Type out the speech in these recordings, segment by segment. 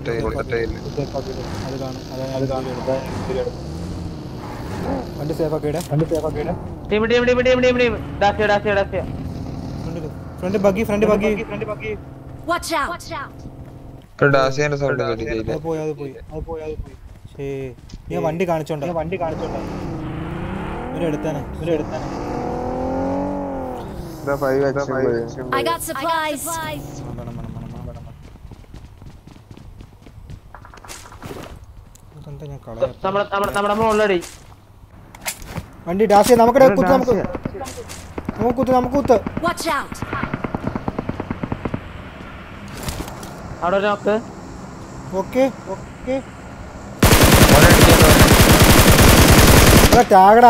കൊടുത്തിട്ടേ ഇല്ല അത് കാണും അതാണ് അത് കാണും വണ്ടി സേഫ് ആക്കിയിടെ വണ്ടി സേഫ് ആക്കിയിടെ team team team team team team Dacia Dacia Dacia front buggy front buggy front buggy Watch out! ഒരു ഡാസിയന്റെ സൗണ്ട് കേട്ടിട്ടില്ല അത് പോയി അത് പോയി അത് പോയി അത് പോയി ശേ ഞാൻ വണ്ടി കാണിച്ചോണ്ട വണ്ടി കാണിച്ചോണ്ട ഇവരെ എടുത്താനെ ഇവരെ എടുത്താനെ I got supplies. വേണം വേണം വേണം വേണം വേണം ഇതെന്താ ഞാൻ കളയാ നമ്മുടെ നമ്മുടെ നമ്മുടെ മുകളിലടി വണ്ടി ഡാസിയ നമുക്കിടെ കുത്ത് നമുക്ക് നമുക്ക് കുത്ത് നമുക്ക് കുത്ത് Watch out! അവിടെ ഒരു നോക്ക് ഓക്കെ ഓക്കെ ടാഗടാ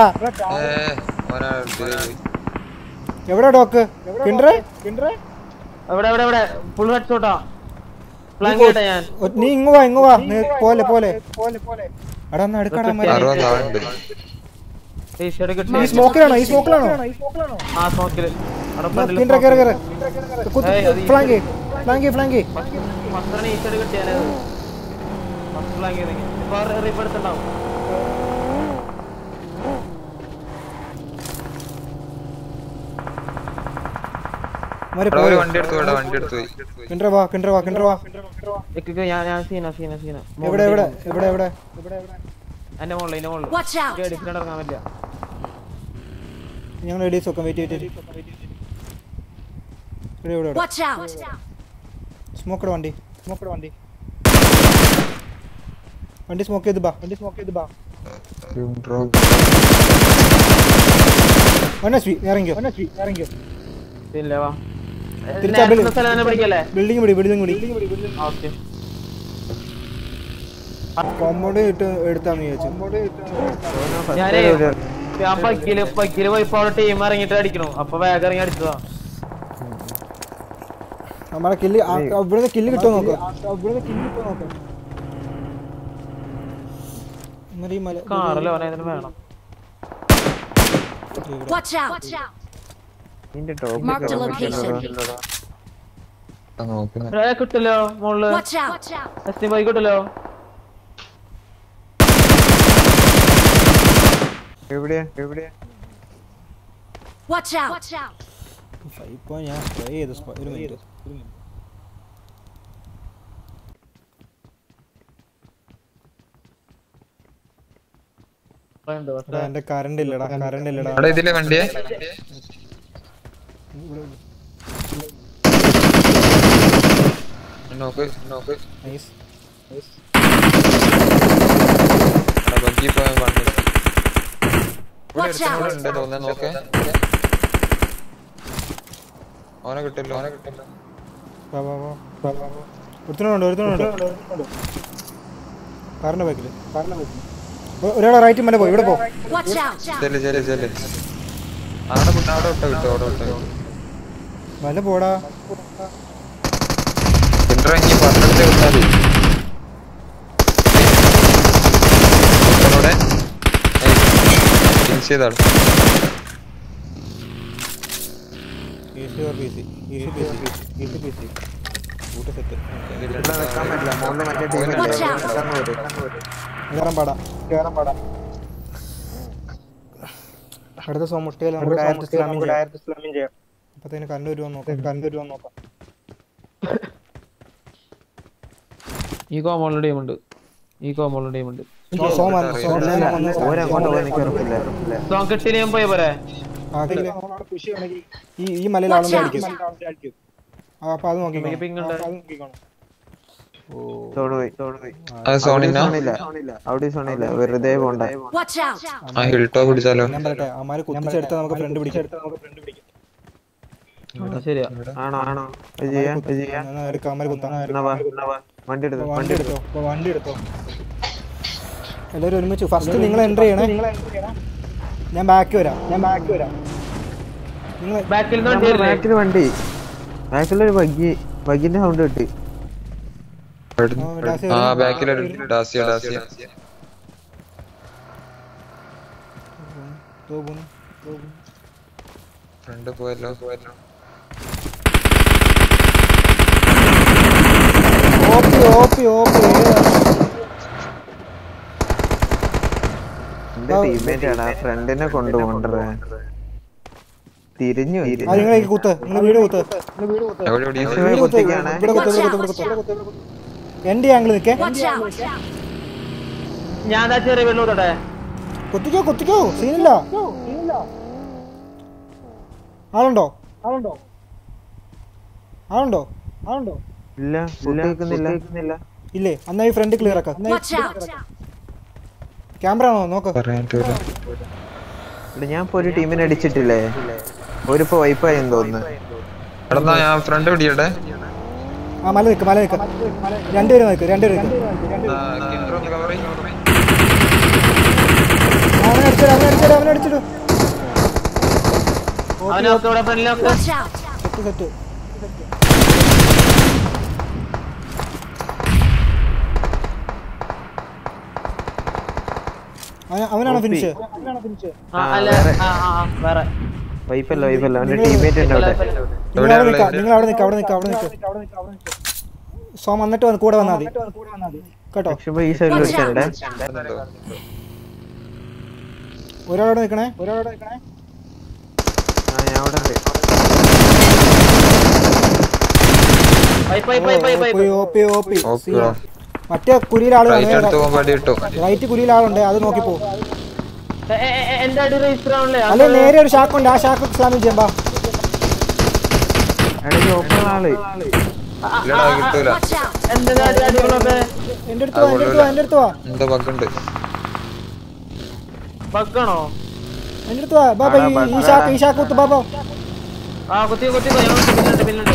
എവിടെ ഡോക്ക് കിണ്ടറേ കിണ്ടറേ എവിടെ എവിടെ എവിടെ ഫുൾ ഹെഡ് ഷോട്ടാ ഫ്ലാങ്ക് ചെയ്യട്ടെ ഞാൻ നീ ഇങ്ങ് വാ ഇങ്ങ് വാ നീ പോലെ പോലെ എടാ ഒന്ന് അടുക്കടാ അറുപത് ആളുണ്ട് ടീഷർട്ട് ഈ കിട്ടി സ്മോക്കിലാണോ ഈ സ്മോക്കിലാണോ ആ സ്മോക്കില് അവിടെ ഫ്രണ്ടില് കിണ്ടറ കേറ് കേറ് കുത്ത് ഏയ്, അത് ഈ- ഫ്ലാങ്കി ഫ്ലാങ്കി ഫ്ലാങ്കി ഫസ്റ്റ് ടീഷർട്ട് കിട്ടിയാലത് ഫസ്റ്റ് ഫ്ലാങ്ക് ചെയ്തെങ്കിൽ ഇപ്പൊ റീപ്പ് എടുത്തുണ്ടാവും മരി അവിടെ ഒരു പോയോ വണ്ടി എടുത്തു ഇവിടെ വണ്ടി എടുത്തു പോയി കിണ്ടറ വാ കിണ്ടറ വാ കിണ്ടറ വാ ഇക്ക് ഞാൻ ഞാൻ സീന സീന സീന എവിടെ എവിടെ എവിടെ എവിടെ എന്റെ മുകളിൽ എന്റെ മുകളിൽ Watch out! ഡിഫറെന്റ് ഇറങ്ങാൻ പറ്റില്ല ഞങ്ങൾ റെഡീസ് വെക്കാം വെയിറ്റ് വെയിറ്റ് ഇവിടെ ഇവിടെ ഇവിടെ Watch out! സ്മോക്കഡ് വണ്ടി സ്മോക്കഡ് വണ്ടി വണ്ടി സ്മോക്ക് ചെയ്ത് ബാ വണ്ടി സ്മോക്ക് ചെയ്ത് ബാ വനശ്രീ ഇറങ്ങിയോ വനശ്രീ ഇറങ്ങിയോ ഇല്ല വാ തിരിച്ചാ ബില്ല്. നേരത്തെ സ്ഥലം തന്നെ പിടിക്കല്ലേ ബിൽഡിംഗ് പിടി ബിൽഡിംഗ് പിടി ഓക്കെ കോമ്പൗണ്ട് ഇട്ട് എടുത്താന്ന് വിചാരിച്ചു ഞാനേ ഞാൻ പക്കില് പക്കില് പോയി ഇപ്പൊ അവിടെ ടീം ഇറങ്ങിട്ട് അടിക്കണു അപ്പൊ വേഗം ഇറങ്ങി അടിച്ചതാ നമ്മളെ കില്ല് ഇവിടുന്ന് കില്ല് കിട്ടുമോ നോക്കാം ഇവിടുന്ന് കില്ല് കിട്ടുമോ നോക്കാം എന്നിട്ട് ഈ മല കാറല്ലോ അവനെ ഇതിന് വേണം Watch out! Marked a location. നോക്കുന്നു ഏ, കിട്ടല്ലോ മുകളില് Watch out! എസ് ടി ബൈ കിട്ടല്ലോ Watch out! ഇപ്പൊ ഞാൻ സ്പ്രേ ചെയ്തു spray- ഒരു മിനിറ്റ് എടാ എന്റെ കറണ്ട് ഇല്ലടാ കറണ്ട് ഇല്ലടാ അവിടെ ഇതിലെ വണ്ടിയെ നോക്ക് നോക്ക് നൈസ് ബഗ്ഗി പോയ വണ്ടി ഇവിടെ Watch out! ഒരുത്തനും ഉണ്ട് തോന്നുന്നു നോക്ക് അവനെ കിട്ടില്ല അവനെ കിട്ടില്ല വാ വാ വാ വാ വാ വാ ഒരുത്തനുണ്ട് ഒരുത്തനുണ്ട് കാറിന്റെ ബാക്കില് കാറിന്റെ ബാക്കില് ഒരാളെ റൈറ്റ് മല പോയി ഇവിടെ പോ Watch out! ചെല്ല് ചെല്ല് ചെല്ല് അവിടെ വിട്ടോ അവിടെ വിട്ടോ കിട്ടോ അവിടെ വിട്ടോ മല പോടാ ഇറങ്ങി പന്ത്രണ്ട് വിട്ടാൽ മതി ഫിനിഷ് ചെയ്താണ് easy or P C easy P C easy P C കൂട്ട സെറ്റ് Watch out! കയറാൻ പാടാ കയറാൻ പാടാ അടുത്ത സോ മുട്ടയിൽ നമുക്ക് ഡയറക്റ്റ് സ്ലാമിങ് ചെയ്യാം അപ്പത്തേന് കറണ്ട് വരുമോ നോക്കാം കറണ്ട് വരുമോ നോക്കാം ഈ കോമോളിൽ ടീം ഉണ്ട് ഈ കോമോളിൽ ടീം ഉണ്ട് സോ- സോ വന്ന് സോ വന്ന് സോങ് കിട്ടിയില്ല ഞാൻ പോയ പോരെ ആ, കിട്ടില്ലേ? ഈ ഈ മലയിൽ ആളുണ്ട് അടിക്കും ആ, അപ്പൊ അത് നോക്കി എനിക്ക് ping ഉണ്ട്. അത് സോണിന അവിടെ സോണില്ല വെറുതെ പോണ്ട Watch out! ആ ഹിൽ ടോപ്പ് പിടിച്ചാലോ ഞാൻ പറയട്ടെ അമാര് കുത്തിച്ചെടുത്താൽ നമുക്ക് ഫ്രണ്ട് പിടിക്കാം ആ, ശരിയാ ആണോ ആണോ അത് ചെയ്യാം അത് ചെയ്യാം എന്നാ എടുക്കാം അമാര് കുത്താം എന്നാ വാ, എന്നാ വാ. വണ്ടി എടുത്തു വണ്ടി എടുത്തോ ഇപ്പൊ വണ്ടി എടുത്തോ എല്ലാവരും ഒരുമിച്ച് ഫസ്റ്റ് നിങ്ങൾ എൻ്റർ ചെയ്യണേ ഞാൻ ബാക്ക് വരാം ഞാൻ ബാക്ക് വരാം നിങ്ങൾ ബാക്കിൽ നിന്ന് വണ്ടി വരുന്നേ ബാക്കിൽ വണ്ടി ബാക്കിലൊരു ബഗ്ഗി ബഗ്ഗിന്റെ സൗണ്ട് കിട്ടി ആ ബാക്കിലൊരു ഡാസിയ ഡാസിയ ദോ പോന്നു. ഫ്രണ്ട് പോയല്ലോ പോയല്ലോ ഓ ഓപ്പി ഓപ്പി ഓപ്പി എന്റെ ടീമേറ്റ് ആണ് ഫ്രണ്ടിനെ കൊണ്ടുപോണ്ടേ തിരിഞ്ഞു പോയി. ആ നിങ്ങൾ കുത്ത് നിങ്ങൾ വീട് കുത്ത് എവിടെ എവിടെയാ പക്ഷേ വീട് കുത്ത് കുത്തിക്കാണ്. ഇവിടെ കുത്ത് ഇവിടെ കുത്ത് ഇവിടെ കുത്ത് എന്റെ ആംഗിൾ നിൽക്കേ Watch out! ഞാൻ ദാ ചെറിയ വെള്ളം തൊട്ടെ കുത്തിക്കോ കുത്തിക്കോ സീനില്ല ആളുണ്ടോ ആളുണ്ടോ ആളുണ്ടോ ആളുണ്ടോ ഇല്ല കുത്തിക്കുന്നില്ല ഇല്ലേ എന്നാ ഈ ഫ്രണ്ട് ക്ലിയർ ആക്കാം Watch out! ക്യാമറ ആണോ നോക്ക് പറയാൻ പറ്റൂല ഇവിടെ ഞാൻ ഇപ്പൊ ഒരു ടീമിനെ അടിച്ചിട്ടില്ലേ ഒരിപ്പോ വൈപ്പായെന്ന് തോന്നുന്നു എടാ എന്നാ ഞാൻ ഫ്രണ്ട് പിടിയട്ടെ ആ മല നിൽക്ക് മല നിൽക്ക് രണ്ടുപേരും നിൽക്ക് രണ്ടുപേരും നിൽക്ക് കവർ ചെയ്യും അവനെ അടിച്ചിട്ട് അവനെ അടിച്ചിട്ട് അവനെ അടിച്ചിട്ട് അവനൊക്കെ ഇവിടെ ഫ്രണ്ടിലൊക്കെ Watch out! സെറ്റ് സെറ്റ് അവന- അവനാണോ ഫിനിഷ് ആ അല്ല ആ ആ ആ, വേറെ വൈപ്പല്ല വൈപ്പല്ല അവന്റെ ടീമേറ്റ് ഉണ്ട് അവിടെ നിങ്ങൾ അവിടെ നിൽക്കാം നിങ്ങൾ അവിടെ നിൽക്കാം അവിടെ നിൽക്കാം അവിടെ നിൽക്കാം സോം വന്നിട്ട് വന്ന് കൂടെ വന്നാൽ മതി കേട്ടോ ലക്ഷ്മി ഈ സൈഡിൽ വെച്ചിട്ടുണ്ടേ ഒരാളോട് നിൽക്കണേ ഒരാളോട് നിൽക്കണേ ആ ഞാൻ അവിടെ ഉണ്ട് pipe pipe pipe pipe OP OP OP okay മറ്റേ കുരിയിൽ ആള് റൈറ്റ് അടുത്ത് പോകുമ്പോ അടി കിട്ടും റൈറ്റ് കുരിയിൽ ആളുണ്ട് അത് നോക്കി പോ എ- എ- എ- എന്റെ അടി രജിസ്റ്റർ ആണല്ലേ അല്ലെ നേരെ ഒരു ഷാക്കുണ്ട് ആ ഷാക്ക് സ്ലാമിൽ ചെയ്യാം ബാ ഇടയ്ക്ക് ഓപ്പൺ ആള് ഇല്ലടാ കിട്ടൂല Watch out! എന്റെ അടി അടികളൊക്കെ എന്റെ അടുത്ത് വാ എന്റെ അടുത്ത് വാ എന്റെ അടുത്ത് വാ എന്താ ബഗ്ഗുണ്ട് ബഗ്ഗാണോ എന്റെ അടുത്ത് വാ ബാ ബാ, ഈ- ഈ ഷാക്ക് ഈ ഷാക്ക് കുത്ത് ബാ ബാ ആ കുത്തി കുത്തി ഞങ്ങൾ പിന്നുണ്ട് പിന്നുണ്ട്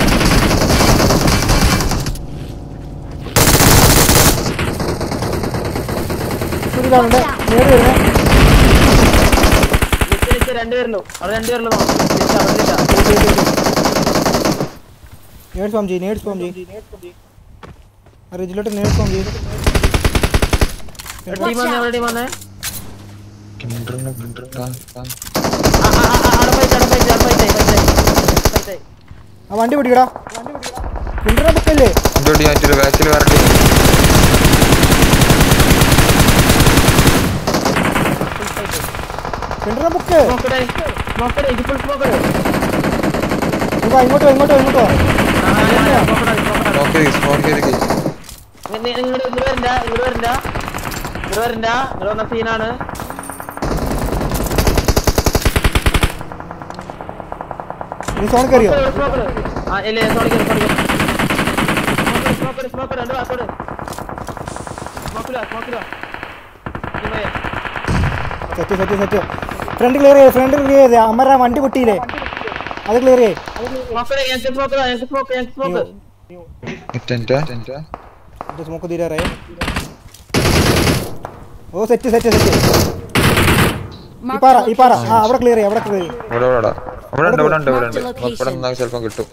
കുരിയിലാളുണ്ട് നേരെ വരുന്നേ ലിസ്റ്റ് ലിസ്റ്റ് രണ്ടുപേരല്ലോ അവിടെ രണ്ടുപേരല്ലോ ലിസ്റ്റ് അവരില്ല നേഴ്സ് ഫോം ചെയ്യും നേഴ്സ് ഫോം ചെയ്യും റിജിലോട്ട് നേഴ്സ് ഫോം ചെയ്യും ടീം വന്നേ എവിടെ ടീം വന്നേ കിണ്ടറിന് കിണ്ടറിന് ആ, ആ, ആ, ആ, അവിടെ ഫൈറ്റ് അവിടെ ഫൈറ്റ് അവിടെ ഫൈറ്റ് ഫൈറ്റ് ആ വണ്ടി പിടിക്കടാ കിണ്ടറ ബുക്കല്ലേ ഇതോടി മറ്റൊരു ബാക്കിൽ വരട്ടെ കിണ്ടറ ബുക്ക് നോക്കട്ടെ നോക്കട്ടെ ഇത് ഫുൾ നോക്കട്ടെ ഇങ്ങോട്ടോ ഇങ്ങോട്ടോ ഇങ്ങോട്ടോ ഇങ്ങോട്ടോ നോക്കി സ്മോക്ക് ചെയ്ത് ഇങ്ങോട്ട് ഇങ്ങോട്ട് വരണ്ട ഇങ്ങോട്ട് വരണ്ട ഇങ്ങോട്ട് വരണ്ട ഇവിടെ വന്ന സീനാണ് നീ സോൺ കയറിയോ ആ ഇല്ല സോറി സോറി സ്മോക്കർ സ്മോക്കർ രണ്ട് വാക്കോട് സ്മോക്കില്ല സ്മോക്കില്ല set set set front clear ചെയ്ത് ഫ്രണ്ട് ക്ലിയർ ചെയ്ത് അമര വണ്ടി പൊട്ടിയില്ലേ അത് ക്ലിയർ ചെയ്യേ സ്മോക്കർ ഞങ്ങൾക്ക് സ്മോക്കർ ഞങ്ങൾക്ക് സ്മോക്ക് ഞങ്ങൾക്ക് സ്മോക്ക് ടെൻറ്റാ ടെൻറ്റാ ഇത് സ്മോക്ക് തീരാറായി ഓ സെറ്റ് സെറ്റ് സെറ്റ് ഈ പാറ ഈ പാറ ആ അവിടെ ക്ലിയർ ചെയ്യ അവിടെ ക്ലിയർ ചെയ്യ ഇവിടെ ഇവിടെ ഇവിടെ ഉണ്ട് ഇവിടെ ഉണ്ട് ഇവിടെ ഉണ്ട് ഇവിടെ നിന്നാൽ ചിലപ്പം കിട്ടും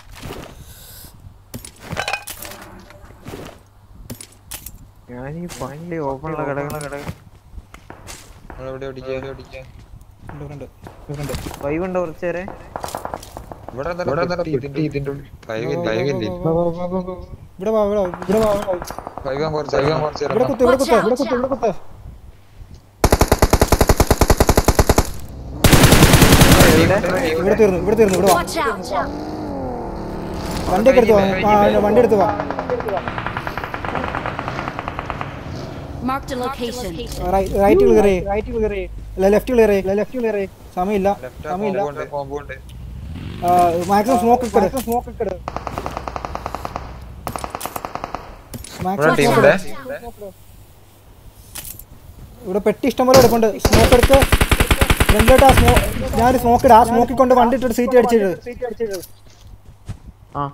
ഞാൻ ഈ വണ്ടി ഓപ്പണുള്ള കടകളെ കട ഇവിടെ ഓടിക്കുക ഓടിക്കുക ഫ്രണ്ട് ഫ്രണ്ട് വൈവ് ഉണ്ടോ കുറച്ചു നേരം ഇവിടെ എന്താ ഇവിടെ എന്താ ഇതിന്റെ ഇതിന്റെ ഉള്ളിൽ ഫൈവ് ഫൈവ് ഇല്ലേ ഇവിടെ വാ ഇവിടെ വാ, ഇവിടെ വാ ഇവിടെ വാ. ഫൈവ് കുറച്ച് ഫൈവ് കുറച്ച് ഇവിടെ കുത്ത് ഇവിടെ കുത്ത് ഇവിടെ കുത്ത് ഇവിടെ കുത്ത് ഇവിടെ തീർന്നു ഇവിടെ തീർന്നു ഇവിടെ വാ Watch out! വണ്ടിയൊക്കെ എടുത്ത് വാ ആ വണ്ടി എടുത്ത് വാ Marked a location. Right clear ചെയ്യ് റൈറ്റ് ക്ലിയർ ചെയ്യ് അല്ല ലെഫ്റ്റ് ക്ലിയർ ചെയ്യ് ലെഫ്റ്റ് ക്ലിയർ ചെയ്യ് സമയമില്ല സമയമില്ല കോമ്പൗണ്ട് കോമ്പൗണ്ട് മാക്സിമം സ്മോക്ക് ഇക്കട് സ്മോക്ക് ഇക്കട് ഇവിടെ മാക്സിമം ടീം സ്മോക്ക് ഇവിടെ ഇവിടെ പെട്ടി ഇഷ്ടം പോലെ എടുക്കൊണ്ട് സ്മോക്ക് എടുത്ത് ഫ്രണ്ടിലോട്ട് ആ സ്മോ ഞാനൊരു സ്മോക്ക് ഇടാം ആ സ്മോക്കിൽ കൊണ്ട് വണ്ടി ഇട്ടിട്ട് സീറ്റ് അടിച്ചിട്ട് ആ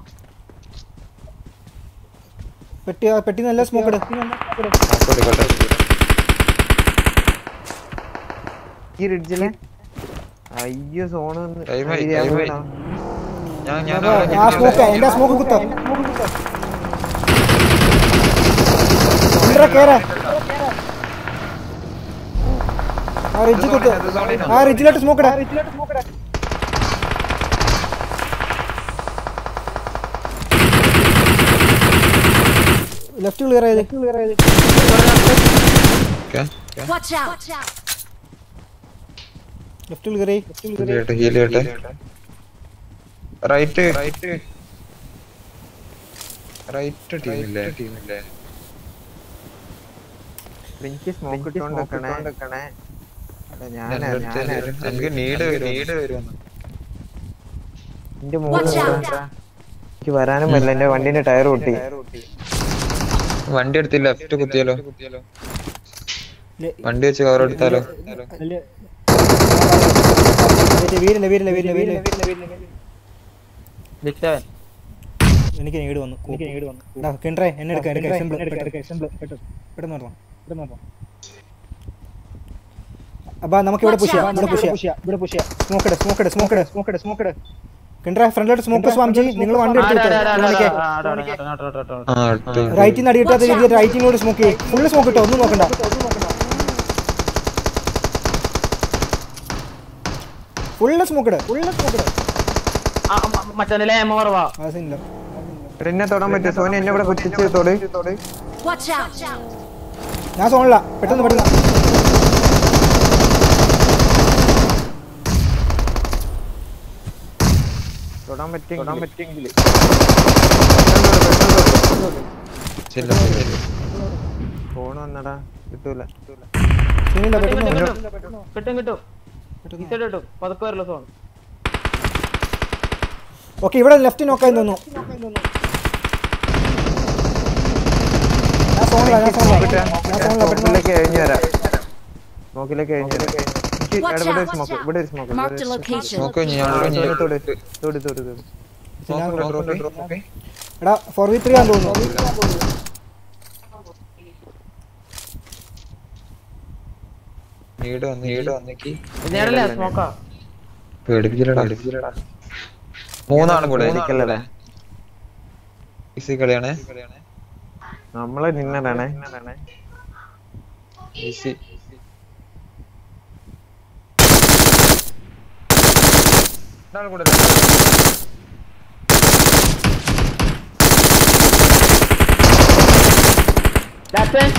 പെട്ടി ആ പെട്ടി നല്ല സ്മോക്ക് ഇട് കൊടുക്കട്ടെ ഈ റിഡ്ജിലെ അയ്യോ സോണ് Time ആയി, time ആയി. ഞാൻ ഞാൻ ആ സ്മോക്ക് എന്റെ സ്മോക്ക് കുത്ത ഇന്ദ്ര കേറ ആ റിഡ്ജ് കുത്ത് ആ റിഡ്ജിലോട്ട് സ്മോക്ക് ഇടാ ലെഫ്റ്റ് ക്ലിയർ ചെയ്ത് okay Watch out! Left clear ചെയ്ത് ഹീൽ ചെയ്യട്ടെ ഹീൽ ചെയ്യട്ടെ റൈറ്റ് റൈറ്റ് റൈറ്റ് ടീമില്ലേ ടീമില്ലേ എനിക്ക് സ്മോക്ക് ഇട്ടോണ്ടിരിക്കണേ ഞാൻ എനിക്ക് നീട് നീട് വരുമെന്ന് എന്റെ Watch മൂന്ന് out! എനിക്ക് വരാനും പറ്റില്ല എന്റെ വണ്ടിന്റെ ടയർ പൊട്ടി വണ്ടി എടുത്തില്ല ലെഫ്റ്റ് കുത്തിയാലോ വണ്ടി വെച്ച് കവർ എടുത്താലോ വീരില്ല വീരില്ല വീരില്ല വീരില്ല ലിറ്റവൻ എനിക്ക് നീട് വന്നു എനിക്ക് നീട് വന്നു കിണ്ടറേ എന്നെ എടുക്കാം എടുക്കാം സിമ്പിൾ പെട്ടെന്ന് പറഞ്ഞോ പെട്ടെന്ന് പറഞ്ഞോ അപ്പൊ നമുക്ക് ഇവിടെ പുഷ് ചെയ്യാം ഇവിടെ പുഷ് ചെയ്യാം ഇവിടെ പുഷ് ചെയ്യാം സ്മോക്ക് ഇട് സ്മോക്ക് ഇട് സ്മോക്ക് ഇട് സ്മോക്ക് ഇട് സ്മോക്ക് ഇട് കിണ്ടറ ഫ്രണ്ടിലോട്ട് സ്മോക്ക് സ്വാം ചെയ്യ് നിങ്ങൾ വണ്ടി എടുത്തിട്ട് ആ ഇട്ട്. റൈറ്റിൽ നിന്ന് അടിയിട്ടാത്ത രീതിയിൽ റൈറ്റിനോട് സ്മോക്ക് ചെയ്യും ഫുള്ള് സ്മോക്ക് ഇട്ടോ ഒന്നും നോക്കണ്ട ഫുള്ള് സ്മോക്ക് ഇട് ഫുള്ള് സ്മോക്ക് ഇട് മറ്റേ ലേമ കുറവാ ആ സീനില്ല എന്നെ തൊടാൻ പറ്റും സോനി എന്നെ ഇവിടെ കുറ്റിച്ച് തൊട് Watch out! ഞാൻ സോണില്ല പെട്ടെന്ന് പെട്ടെന്ന് തൊടാൻ പറ്റും തൊടാൻ പറ്റുമെങ്കിൽ ചെല്ല, ചെല്ല. ഫോൺ വന്നടാ കിട്ടൂല കിട്ടൂല സീനില്ല പെട്ടെന്ന് കിട്ടും കിട്ടും കിട്ടും കിട്ടും കിട്ടും പതുക്കെ വരല്ലോ സോൺ ഓക്കെ ഇവിടെ ലെഫ്റ്റ് നോക്കാൻ തോന്നുന്നു ഞാൻ സോണില്ല ഞാൻ സോണില്ല ഞാൻ സോണില്ല പെട്ടെന്ന് സ്മോക്കിലേക്ക് കഴിഞ്ഞു വരാം സ്മോക്കിലേക്ക് കഴിഞ്ഞു വരാം എനിക്ക് Watch ഇവിടെ ഒരു out! സ്മോക്ക് ഇവിടെ ഒരു സ്മോക്ക് Marked a location. നോക്ക് ഞാൻ തൊട് തൊട് തൊട് തൊട് തൊട് എടാ ഫോർ വി ത്രീ ആണെന്ന് തോന്നുന്നു നീട് വന്ന് നീട് വന്നേക്ക് ഞാനല്ലേ സ്മോക്കാ പേടിപ്പിച്ചില്ലടാ പേടിപ്പിച്ചില്ലടാ മൂന്നാളും കൂടെ ഇരിക്കല്ലടാ. ഈസി കളിയാണ് നമ്മളെ നിന്നടാണേ ഈസി കൂടെ ലാസ്റ്റ്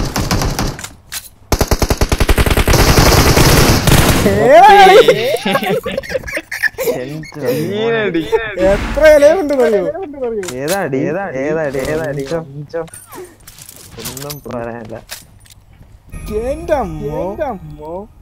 എത്ര ഇലയുണ്ട് പറയൂ ഏതാടി ഏതാടി ഏതാടി ഏതാടി ഒന്നും പറയാനില്ല എന്റെ അമ്മോ